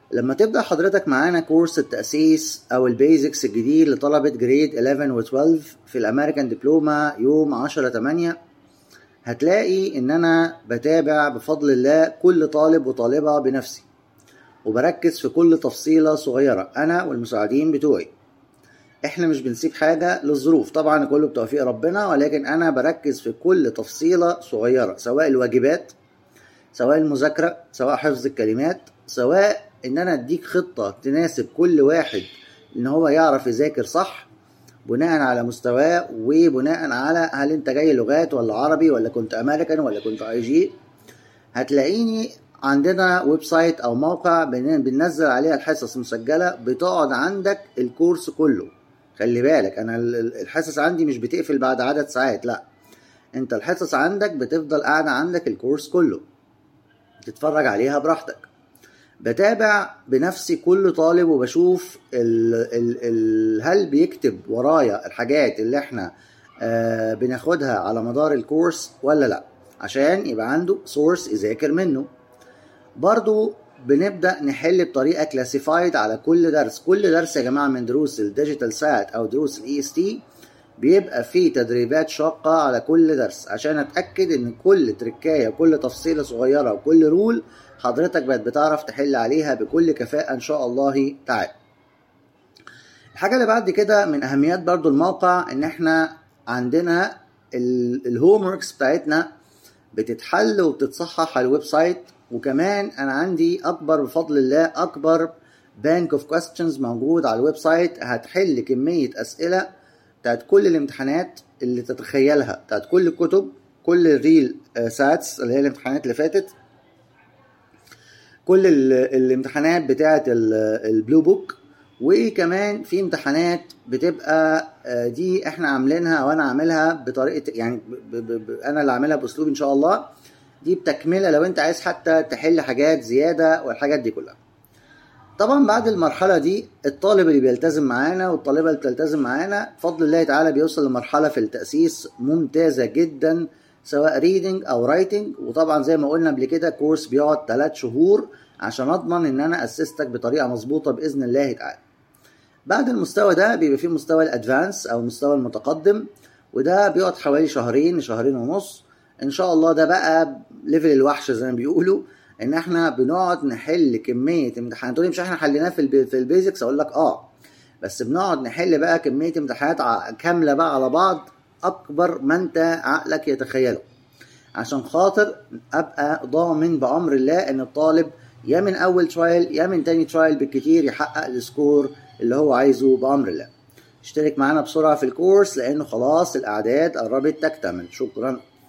لما تبدأ حضرتك معانا كورس التأسيس أو البيزكس الجديد لطلبة جريد 11 و 12 في الأمريكان دبلوما يوم 10 8 هتلاقي إن أنا بتابع بفضل الله كل طالب وطالبة بنفسي وبركز في كل تفصيلة صغيرة أنا والمساعدين بتوعي احنا مش بنسيب حاجة للظروف طبعا كله بتوفيق ربنا ولكن انا بركز في كل تفصيلة صغيرة سواء الواجبات سواء المذاكرة سواء حفظ الكلمات سواء ان انا اديك خطة تناسب كل واحد ان هو يعرف يذاكر صح بناء على مستواه وبناء على هل انت جاي لغات ولا عربي ولا كنت امريكان ولا كنت اي جي هتلاقيني عندنا ويب سايت او موقع بننزل عليها الحصص مسجله بتقعد عندك الكورس كله خلي بالك انا الحصص عندي مش بتقفل بعد عدد ساعات لا انت الحصص عندك بتفضل قاعده عندك الكورس كله تتفرج عليها براحتك بتابع بنفسي كل طالب وبشوف ال ال ال هل بيكتب ورايا الحاجات اللي احنا آه بناخدها على مدار الكورس ولا لا عشان يبقى عنده سورس يذاكر منه برضو بنبدا نحل بطريقه كلاسيفايد على كل درس كل درس يا جماعه من دروس الديجيتال سات او دروس الاي اس تي بيبقى فيه تدريبات شاقة على كل درس عشان اتأكد ان كل تركاية وكل تفصيلة صغيرة وكل رول حضرتك بقت بتعرف تحل عليها بكل كفاءة ان شاء الله تعالى الحاجة اللي بعد كده من اهميات برضو الموقع ان احنا عندنا الهوم وركس بتاعتنا بتتحل وبتتصحح على الويب سايت وكمان انا عندي اكبر بفضل الله اكبر بانك اوف كويستشنز موجود على الويب سايت هتحل كميه اسئله بتاعت كل الامتحانات اللي تتخيلها بتاعت كل الكتب كل الريل ساتس اللي هي الامتحانات اللي فاتت كل الامتحانات بتاعت البلو بوك وكمان في امتحانات بتبقى دي احنا عاملينها او انا عاملها بطريقه يعني ب ب ب انا اللي عاملها باسلوب ان شاء الله دي بتكمله لو انت عايز حتى تحل حاجات زياده والحاجات دي كلها طبعا بعد المرحله دي الطالب اللي بيلتزم معانا والطالبه اللي بتلتزم معانا بفضل الله تعالى بيوصل لمرحله في التاسيس ممتازه جدا سواء ريدنج او رايتنج وطبعا زي ما قلنا قبل كده كورس بيقعد 3 شهور عشان اضمن ان انا اسستك بطريقه مظبوطه باذن الله تعالى بعد المستوى ده بيبقى فيه مستوى الادفانس او المستوى المتقدم وده بيقعد حوالي شهرين لشهرين ونص ان شاء الله ده بقى ليفل الوحش زي ما بيقولوا ان احنا بنقعد نحل كميه امتحانات تقولي مش احنا حليناه في البي في البيزكس اقول لك اه بس بنقعد نحل بقى كميه امتحانات كامله بقى على بعض اكبر ما انت عقلك يتخيله عشان خاطر ابقى ضامن بامر الله ان الطالب يا من اول ترايل يا من تاني ترايل بالكتير يحقق السكور اللي هو عايزه بامر الله اشترك معانا بسرعه في الكورس لانه خلاص الاعداد قربت تكتمل شكرا